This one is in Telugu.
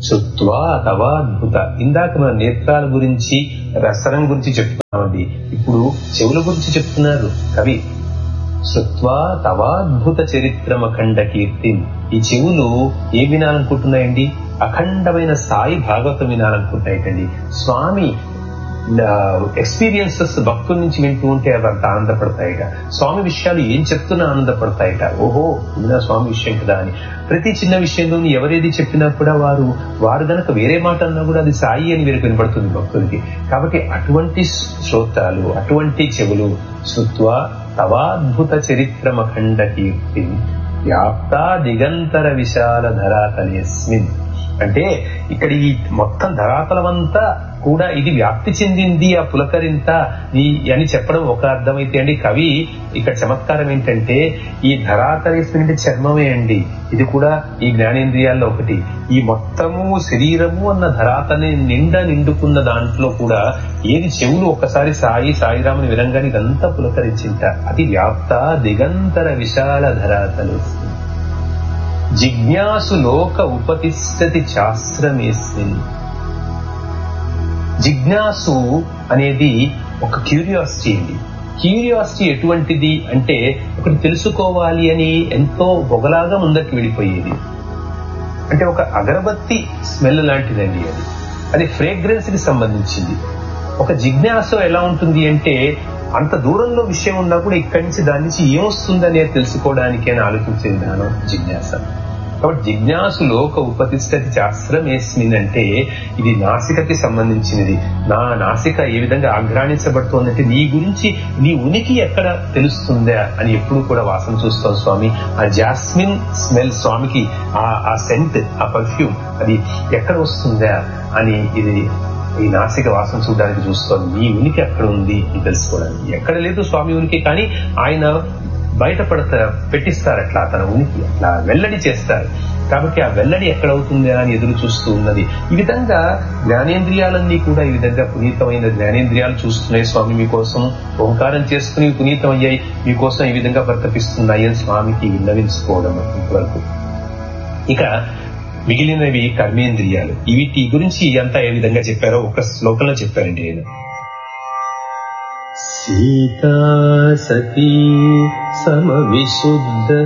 చుత్వా తవాద్భుత ఇందాక మన నేత్రాల గురించి రసనం గురించి చెప్తున్నామండి ఇప్పుడు చెవుల గురించి చెప్తున్నారు కవి శృత్వా తవాద్భుత చరిత్రమఖండ కీర్తి ఈ చెవులు ఏ వినాలనుకుంటున్నాయండి అఖండమైన సాయి భాగవతం వినాలనుకుంటున్నాయండి స్వామి ఎక్స్పీరియన్సెస్ భక్తుల నుంచి వింటూ ఉంటే అవి అంత ఆనందపడతాయిట స్వామి విషయాలు ఏం చెప్తున్నా ఆనందపడతాయిట ఓహో ఇలా స్వామి విషయం కదా అని ప్రతి చిన్న విషయంలోని ఎవరేది చెప్పినా కూడా వారు వారు గనక వేరే మాట అన్నా కూడా అది సాయి అని వీరికి వినపడుతుంది భక్తులకి కాబట్టి అటువంటి శ్రోత్రాలు అటువంటి చెవులు శృత్వ తవాద్భుత చరిత్రమఖండ కీర్తి వ్యాప్త దిగంతర విశాల ధరాతలేస్మిన్ అంటే ఇక్కడ ఈ మొత్తం ధరాతలమంతా కూడా ఇది వ్యాప్తి చెందింది ఆ పులకరింత ఈ అని చెప్పడం ఒక అర్థమైతే అండి కవి ఇక్కడ చమత్కారం ఏంటంటే ఈ ధరాతలేస్మిన్ అంటే చర్మమే అండి ఇది కూడా ఈ జ్ఞానేంద్రియాల్లో ఒకటి ఈ మొత్తము శరీరము అన్న ధరాతని నిండా నిండుకున్న దాంట్లో కూడా ఏది చెవులు ఒక్కసారి సాయి సాయిరాముని వినంగానే ఇదంతా పులకరించింట అది వ్యాప్త దిగంతర విశాల ధరాతలు జిజ్ఞాసు లోక ఉపతిష్టతి శాస్త్రమేస్మిన్ జిజ్ఞాసు అనేది ఒక క్యూరియాసిటీ అండి క్యూరియాసిటీ ఎటువంటిది అంటే ఒకటి తెలుసుకోవాలి అని ఎంతో బొగలాగా ముందరికి వెళ్ళిపోయేది అంటే ఒక అగరబత్తి స్మెల్ లాంటిదండి అది అది ఫ్రేగ్రెన్స్ కి సంబంధించింది ఒక జిజ్ఞాస ఎలా ఉంటుంది అంటే అంత దూరంలో విషయం ఉన్నా కూడా ఇక్కడి నుంచి దాని నుంచి ఏమొస్తుందని తెలుసుకోవడానికి అని ఆలోచించే విధానం జిజ్ఞాస కాబట్టి జిజ్ఞాసు లోక ఉపతిష్టతి శాస్త్రం ఏస్మిన్ అంటే ఇది నాసికకి సంబంధించినది నా నాసిక ఏ విధంగా ఆఘ్రాణించబడుతోందంటే నీ గురించి నీ ఉనికి ఎక్కడ తెలుస్తుందా అని ఎప్పుడు కూడా వాసన చూస్తాం స్వామి ఆ జాస్మిన్ స్మెల్ స్వామికి ఆ ఆ సెంట్ ఆ పర్ఫ్యూమ్ అది ఎక్కడ వస్తుందా అని ఇది ఈ నాసిక వాసన చూడడానికి చూస్తోంది నీ ఉనికి ఎక్కడ ఉంది అని తెలుసుకోవడానికి ఎక్కడ లేదు స్వామి ఉనికి కానీ ఆయన బయటపడతా పెట్టిస్తారు అట్లా తన ఉనికి అట్లా వెల్లడి చేస్తారు కాబట్టి ఆ వెల్లడి ఎక్కడవుతుంది అని ఎదురు చూస్తూ ఉన్నది ఈ విధంగా జ్ఞానేంద్రియాలన్నీ కూడా ఈ విధంగా పునీతమైన జ్ఞానేంద్రియాలు చూస్తున్నాయి స్వామి మీకోసం ఓంకారం చేసుకుని పునీతమయ్యాయి మీకోసం ఈ విధంగా ప్రతపిస్తున్నాయి అని స్వామికి విన్నవించుకోవడం ఇంతవరకు ఇక మిగిలినవి కర్మేంద్రియాలు వీటి గురించి అంతా ఏ విధంగా చెప్పారో ఒక శ్లోకంలో చెప్పారండి ఆయన సీతా సతీ సమవిశుద్ధ